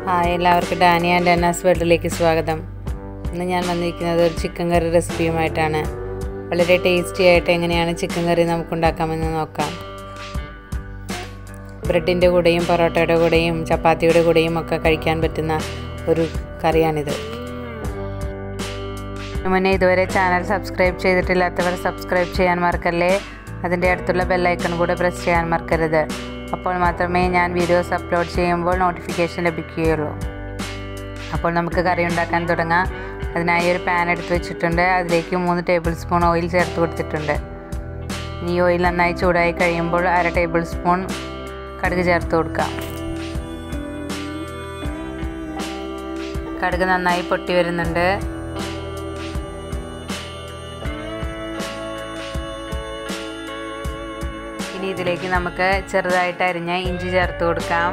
hi എല്ലാവർക്കും Dani and അന്നാസ് വേൾഡിലേക്ക് സ്വാഗതം ഇന്ന് ഞാൻ വന്നിരിക്കുന്നത് ഒരു ചിക്കൻ കറി റെസിപ്പിയുമായിട്ടാണ് വളരെ ടേസ്റ്റി ആയിട്ട് എങ്ങനെയാണ് ചിക്കൻ കറി നമുക്കുണ്ടാക്കാമെന്ന് നോക്കാം ബ്രെഡിൻ്റെ കൂടെയും പൊറോട്ടയുടെ കൂടെയും ചപ്പാത്തിയുടെ കൂടെയും ഒക്കെ കഴിക്കാൻ പറ്റുന്ന ഒരു കറിയാണിത് മുന്നേ ഇതുവരെ ചാനൽ സബ്സ്ക്രൈബ് ചെയ്തിട്ടില്ലാത്തവർ സബ്സ്ക്രൈബ് ചെയ്യാൻ മറക്കല്ലേ അതിൻ്റെ അടുത്തുള്ള ബെല്ലൈക്കൺ കൂടെ പ്രസ് ചെയ്യാൻ മറക്കരുത് അപ്പോൾ മാത്രമേ ഞാൻ വീഡിയോസ് അപ്ലോഡ് ചെയ്യുമ്പോൾ നോട്ടിഫിക്കേഷൻ ലഭിക്കുകയുള്ളൂ അപ്പോൾ നമുക്ക് കറി ഉണ്ടാക്കാൻ തുടങ്ങാം അതിനായി ഒരു പാൻ എടുത്ത് വെച്ചിട്ടുണ്ട് അതിലേക്ക് മൂന്ന് ടേബിൾ സ്പൂൺ ഓയിൽ ചേർത്ത് കൊടുത്തിട്ടുണ്ട് ഈ ഓയിൽ നന്നായി ചൂടായി കഴിയുമ്പോൾ അര ടേബിൾ സ്പൂൺ കടുക് ചേർത്ത് കൊടുക്കാം കടുക് നന്നായി പൊട്ടി വരുന്നുണ്ട് ഇനി ഇതിലേക്ക് നമുക്ക് ചെറുതായിട്ട് അരിഞ്ഞ ഇഞ്ചി ചേർത്ത് കൊടുക്കാം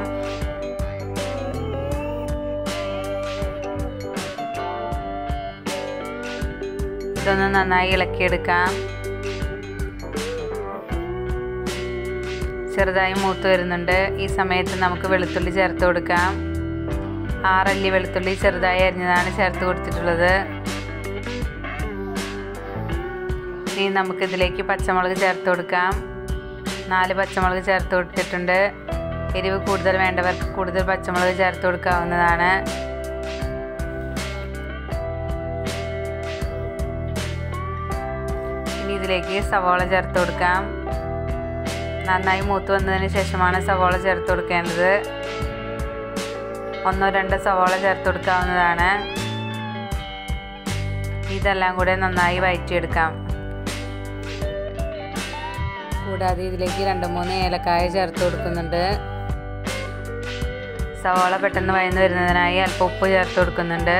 ഇതൊന്ന് നന്നായി ഇളക്കിയെടുക്കാം ചെറുതായി മൂത്ത് വരുന്നുണ്ട് ഈ സമയത്ത് നമുക്ക് വെളുത്തുള്ളി ചേർത്ത് കൊടുക്കാം ആറല്ലി വെളുത്തുള്ളി ചെറുതായി അരിഞ്ഞതാണ് ചേർത്ത് കൊടുത്തിട്ടുള്ളത് ഇനി നമുക്കിതിലേക്ക് പച്ചമുളക് ചേർത്ത് കൊടുക്കാം നാല് പച്ചമുളക് ചേർത്ത് കൊടുത്തിട്ടുണ്ട് എരിവ് കൂടുതൽ വേണ്ടവർക്ക് കൂടുതൽ പച്ചമുളക് ചേർത്ത് കൊടുക്കാവുന്നതാണ് ഇനി ഇതിലേക്ക് സവോള ചേർത്ത് കൊടുക്കാം നന്നായി മൂത്ത് വന്നതിന് ശേഷമാണ് സവോള ചേർത്ത് കൊടുക്കേണ്ടത് ഒന്നോ രണ്ടോ സവോള ചേർത്ത് കൊടുക്കാവുന്നതാണ് ഇതെല്ലാം കൂടെ നന്നായി വയറ്റിയെടുക്കാം കൂടാതെ ഇതിലേക്ക് രണ്ട് മൂന്ന് ഏലക്കായ ചേർത്ത് കൊടുക്കുന്നുണ്ട് സവാള പെട്ടെന്ന് വയന്ന് വരുന്നതിനായി അല്പം ഉപ്പ് ചേർത്ത് കൊടുക്കുന്നുണ്ട്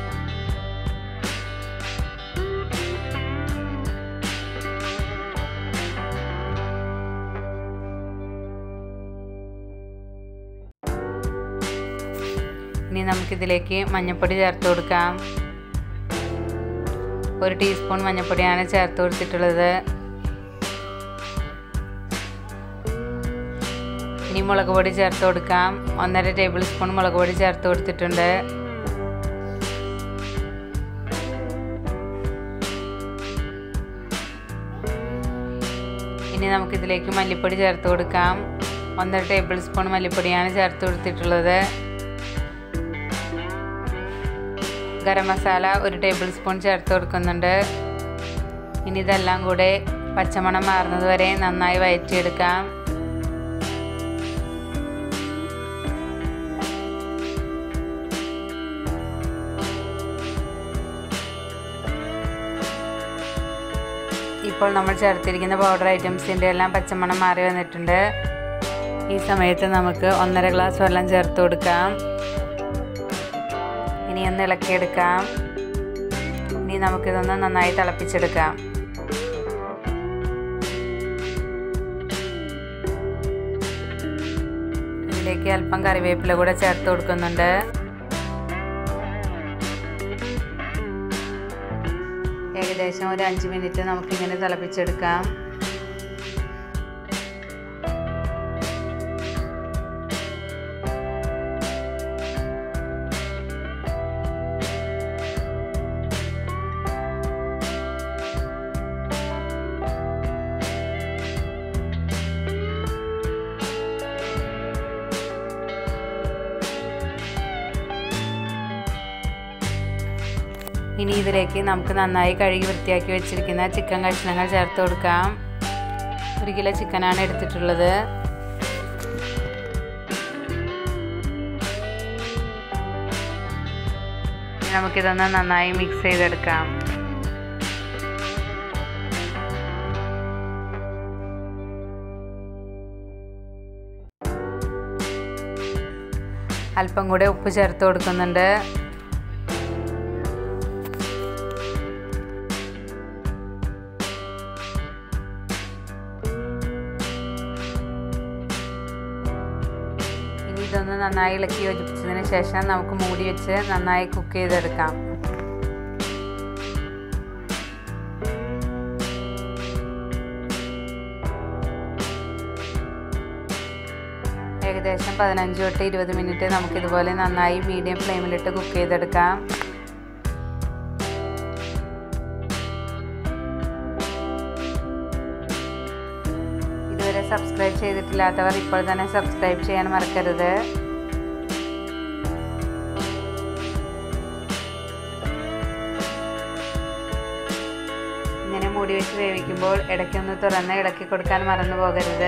ഇനി നമുക്കിതിലേക്ക് മഞ്ഞൾപ്പൊടി ചേർത്ത് കൊടുക്കാം ഒരു ടീസ്പൂൺ മഞ്ഞൾപ്പൊടിയാണ് ചേർത്ത് കൊടുത്തിട്ടുള്ളത് ഇനി മുളക് പൊടി ചേർത്ത് കൊടുക്കാം ഒന്നര ടേബിൾ സ്പൂൺ മുളക് പൊടി ചേർത്ത് കൊടുത്തിട്ടുണ്ട് ഇനി നമുക്കിതിലേക്ക് മല്ലിപ്പൊടി ചേർത്ത് കൊടുക്കാം ഒന്നര ടേബിൾ സ്പൂൺ മല്ലിപ്പൊടിയാണ് ചേർത്ത് കൊടുത്തിട്ടുള്ളത് ഗരം മസാല ഒരു ടേബിൾ സ്പൂൺ ചേർത്ത് കൊടുക്കുന്നുണ്ട് ഇനി ഇതെല്ലാം കൂടെ പച്ചമണം മാറുന്നത് വരെ നന്നായി വയറ്റിയെടുക്കാം ഇപ്പോൾ നമ്മൾ ചേർത്തിരിക്കുന്ന പൗഡർ ഐറ്റംസിൻ്റെ എല്ലാം പച്ചമണം മാറി വന്നിട്ടുണ്ട് ഈ സമയത്ത് നമുക്ക് ഒന്നര ഗ്ലാസ് വെള്ളം ചേർത്ത് കൊടുക്കാം ഇനി ഒന്ന് ഇളക്കിയെടുക്കാം ഇനി നമുക്കിതൊന്ന് നന്നായി തിളപ്പിച്ചെടുക്കാം ഇതിലേക്ക് അല്പം കറിവേപ്പില കൂടെ ചേർത്ത് കൊടുക്കുന്നുണ്ട് ഏകദേശം ഒരു അഞ്ച് മിനിറ്റ് നമുക്കിങ്ങനെ തിളപ്പിച്ചെടുക്കാം ഇനി ഇതിലേക്ക് നമുക്ക് നന്നായി കഴുകി വൃത്തിയാക്കി വെച്ചിരിക്കുന്ന ചിക്കൻ കഷ്ണങ്ങൾ ചേർത്ത് കൊടുക്കാം ഒരു കിലോ ചിക്കനാണ് എടുത്തിട്ടുള്ളത് നമുക്കിതൊന്ന് നന്നായി മിക്സ് ചെയ്തെടുക്കാം അല്പം കൂടെ ഉപ്പ് ചേർത്ത് കൊടുക്കുന്നുണ്ട് ഇനി ഇതൊന്ന് നന്നായി ഇളക്കി യോജിപ്പിച്ചതിന് ശേഷം നമുക്ക് മൂടി വെച്ച് നന്നായി കുക്ക് ചെയ്തെടുക്കാം ഏകദേശം പതിനഞ്ച് തൊട്ട് ഇരുപത് മിനിറ്റ് നമുക്കിതുപോലെ നന്നായി മീഡിയം ഫ്ലെയിമിലിട്ട് കുക്ക് ചെയ്തെടുക്കാം ഇതുവരെ സബ്സ്ക്രൈബ് ചെയ്തിട്ടില്ലാത്തവർ ഇപ്പോൾ തന്നെ സബ്സ്ക്രൈബ് ചെയ്യാൻ മറക്കരുത് ഇങ്ങനെ മൂടി വെച്ച് വേവിക്കുമ്പോൾ ഇടയ്ക്കൊന്ന് തുറന്ന് ഇളക്കി കൊടുക്കാൻ മറന്നു പോകരുത്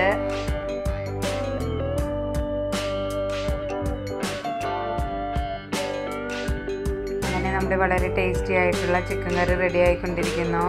അങ്ങനെ നമ്മുടെ വളരെ ടേസ്റ്റി ആയിട്ടുള്ള ചിക്കൻ കറി റെഡി ആയിക്കൊണ്ടിരിക്കുന്നു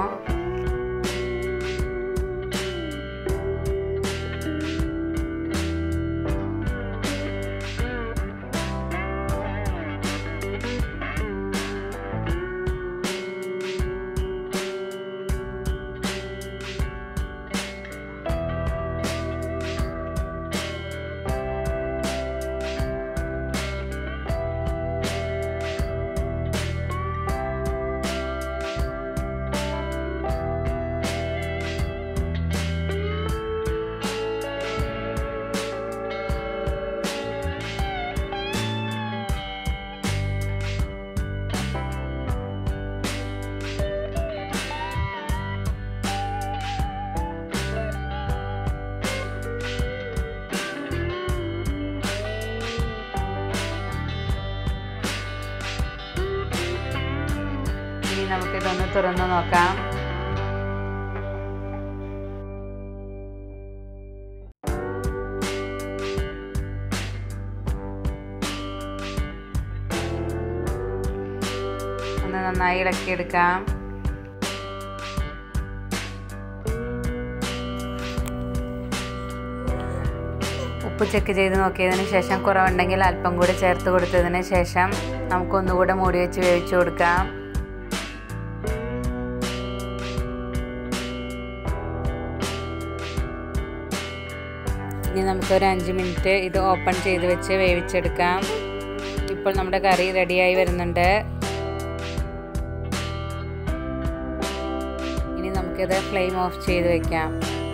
ഇനി നമുക്കിതൊന്ന് തുറന്ന് നോക്കാം ഒന്ന് നന്നായി ഇളക്കിയെടുക്കാം ഉപ്പ് ചെക്ക് ചെയ്ത് നോക്കിയതിന് ശേഷം കുറവുണ്ടെങ്കിൽ അല്പം കൂടി ചേർത്ത് കൊടുത്തതിന് ശേഷം നമുക്കൊന്നുകൂടെ മൂടി വെച്ച് വേവിച്ചു കൊടുക്കാം ഇനി നമുക്കൊരു അഞ്ച് മിനിറ്റ് ഇത് ഓപ്പൺ ചെയ്ത് വെച്ച് വേവിച്ചെടുക്കാം ഇപ്പോൾ നമ്മുടെ കറി റെഡിയായി വരുന്നുണ്ട് ഇനി നമുക്കിത് ഫ്ലെയിം ഓഫ് ചെയ്ത് വെക്കാം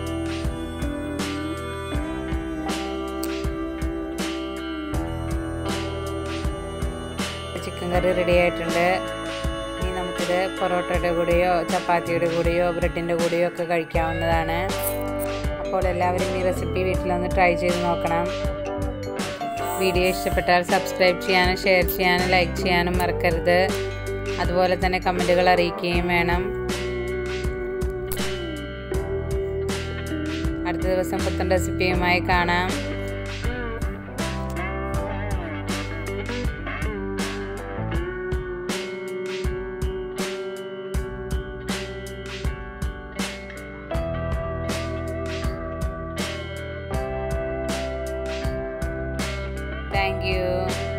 ചിക്കൻ കറി റെഡി ആയിട്ടുണ്ട് ഇനി നമുക്കിത് പൊറോട്ടയുടെ കൂടെയോ ചപ്പാത്തിയുടെ കൂടെയോ ബ്രെഡിൻ്റെ കൂടെയോ ഒക്കെ കഴിക്കാവുന്നതാണ് അപ്പോൾ എല്ലാവരും ഈ റെസിപ്പി വീട്ടിലൊന്ന് ട്രൈ ചെയ്ത് നോക്കണം വീഡിയോ ഇഷ്ടപ്പെട്ടാൽ സബ്സ്ക്രൈബ് ചെയ്യാനും ഷെയർ ചെയ്യാനും ലൈക്ക് ചെയ്യാനും മറക്കരുത് അതുപോലെ തന്നെ കമൻറ്റുകൾ അറിയിക്കുകയും വേണം അടുത്ത ദിവസം പുത്തൻ റെസിപ്പിയുമായി കാണാം താങ്ക് യു